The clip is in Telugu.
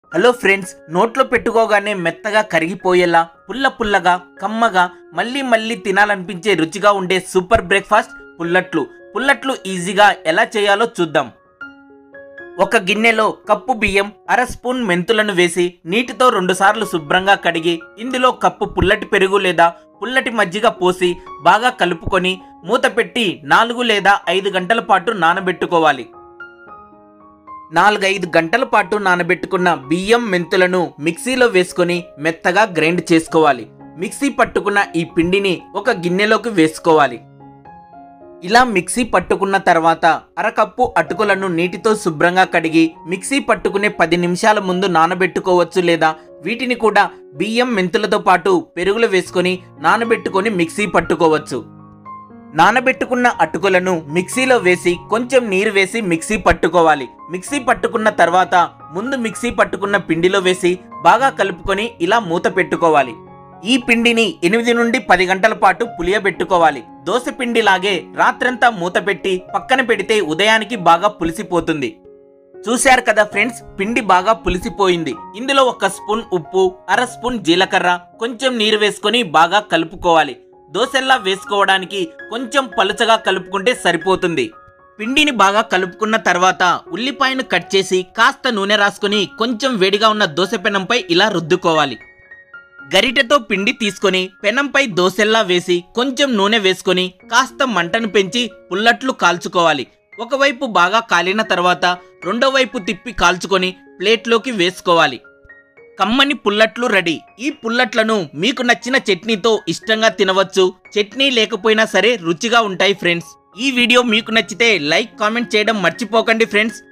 హలో ఫ్రెండ్స్ నోట్లో పెట్టుకోగానే మెత్తగా కరిగిపోయేలా పుల్ల పుల్లగా కమ్మగా మళ్ళీ మళ్ళీ తినాలనిపించే రుచిగా ఉండే సూపర్ బ్రేక్ఫాస్ట్ పుల్లట్లు పుల్లట్లు ఈజీగా ఎలా చేయాలో చూద్దాం ఒక గిన్నెలో కప్పు బియ్యం అర స్పూన్ మెంతులను వేసి నీటితో రెండుసార్లు శుభ్రంగా కడిగి ఇందులో కప్పు పుల్లటి పెరుగు లేదా పుల్లటి మజ్జిగ పోసి బాగా కలుపుకొని మూత పెట్టి నాలుగు లేదా ఐదు గంటల పాటు నానబెట్టుకోవాలి నాలుగైదు గంటల పాటు నానబెట్టుకున్న బియ్యం మెంతులను మిక్సీలో వేసుకొని మెత్తగా గ్రైండ్ చేసుకోవాలి మిక్సీ పట్టుకున్న ఈ పిండిని ఒక గిన్నెలోకి వేసుకోవాలి ఇలా మిక్సీ పట్టుకున్న తర్వాత అరకప్పు అటుకులను నీటితో శుభ్రంగా కడిగి మిక్సీ పట్టుకునే పది నిమిషాల ముందు నానబెట్టుకోవచ్చు లేదా వీటిని కూడా బియ్యం మెంతులతో పాటు పెరుగులో వేసుకొని నానబెట్టుకొని మిక్సీ పట్టుకోవచ్చు నానబెట్టుకున్న అటుకులను మిక్సీలో వేసి కొంచెం నీరు వేసి మిక్సీ పట్టుకోవాలి మిక్సీ పట్టుకున్న తర్వాత ముందు మిక్సీ పట్టుకున్న పిండిలో వేసి బాగా కలుపుకొని ఇలా మూత పెట్టుకోవాలి ఈ పిండిని ఎనిమిది నుండి పది గంటల పాటు పులియబెట్టుకోవాలి దోశ పిండిలాగే రాత్రంతా మూత పెట్టి పక్కన పెడితే ఉదయానికి బాగా పులిసిపోతుంది చూశారు కదా ఫ్రెండ్స్ పిండి బాగా పులిసిపోయింది ఇందులో ఒక స్పూన్ ఉప్పు అర స్పూన్ జీలకర్ర కొంచెం నీరు వేసుకొని బాగా కలుపుకోవాలి దోశల్లా వేసుకోవడానికి కొంచెం పలుచగా కలుపుకుంటే సరిపోతుంది పిండిని బాగా కలుపుకున్న తర్వాత ఉల్లిపాయను కట్ చేసి కాస్త నూనె రాసుకొని కొంచెం వేడిగా ఉన్న దోశ పెనంపై ఇలా రుద్దుకోవాలి గరిటెతో పిండి తీసుకొని పెనంపై దోశల్లా వేసి కొంచెం నూనె వేసుకొని కాస్త మంటను పెంచి పుల్లట్లు కాల్చుకోవాలి ఒకవైపు బాగా కాలిన తర్వాత రెండో వైపు తిప్పి కాల్చుకొని ప్లేట్లోకి వేసుకోవాలి కమ్మని పుల్లట్లు రెడీ ఈ పుల్లట్లను మీకు నచ్చిన చట్నీతో ఇష్టంగా తినవచ్చు చట్నీ లేకపోయినా సరే రుచిగా ఉంటాయి ఫ్రెండ్స్ ఈ వీడియో మీకు నచ్చితే లైక్ కామెంట్ చేయడం మర్చిపోకండి ఫ్రెండ్స్